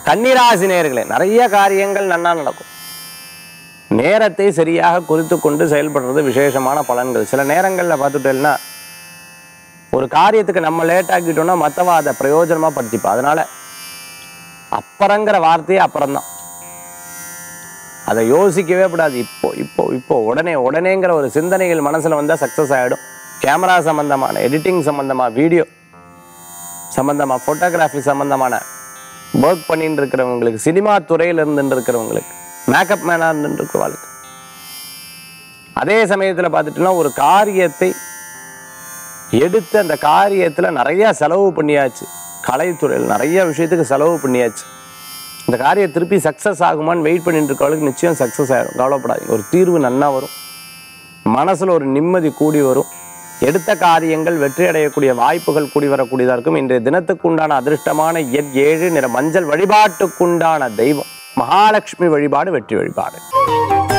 கன்னிராசி நேயர்களே நிறைய காரியங்கள் நன்னா நடக்கும் நேரத்தை சரியாக குறித்து கொண்டு செயல்படுறது விசேஷமான பலன்கள் சில நேரங்களில் பார்த்துட்டேன்னா ஒரு காரியத்துக்கு நம்ம லேட் ஆக்கிட்டோம்னா மற்றவா அதை பிரயோஜனமாக படுத்திப்பா அதனால அப்புறங்கிற வார்த்தையே அப்புறம்தான் அதை யோசிக்கவே கூடாது இப்போ இப்போ இப்போ உடனே உடனேங்கிற ஒரு சிந்தனைகள் மனசில் வந்தால் சக்ஸஸ் ஆகிடும் கேமரா சம்பந்தமான எடிட்டிங் சம்பந்தமாக வீடியோ சம்பந்தமாக ஃபோட்டோகிராஃபி சம்பந்தமான ஒர்க் பண்ணிட்டு இருக்கிறவங்களுக்கு சினிமா துறையில் இருந்துட்டு இருக்கிறவங்களுக்கு மேக்கப் மேனாக இருந்துட்டு இருக்கிறவங்களுக்கு அதே சமயத்தில் பார்த்துட்டோம்னா ஒரு காரியத்தை எடுத்து அந்த காரியத்தில் நிறைய செலவு பண்ணியாச்சு கலைத்துறையில் நிறைய விஷயத்துக்கு செலவு பண்ணியாச்சு இந்த காரியம் திருப்பி சக்ஸஸ் ஆகுமான்னு வெயிட் பண்ணிட்டு இருக்கவளுக்கு நிச்சயம் சக்ஸஸ் ஆகிடும் கவலைப்படாதீங்க ஒரு தீர்வு நன்னா வரும் மனசில் ஒரு நிம்மதி கூடி வரும் எடுத்த காரியங்கள் வெற்றி அடையக்கூடிய வாய்ப்புகள் கூடி வரக்கூடியதாக இருக்கும் இன்றைய தினத்துக்கு உண்டான அதிர்ஷ்டமான எண் ஏழு நிற மஞ்சள் வழிபாட்டுக்குண்டான தெய்வம் மகாலட்சுமி வழிபாடு வெற்றி வழிபாடு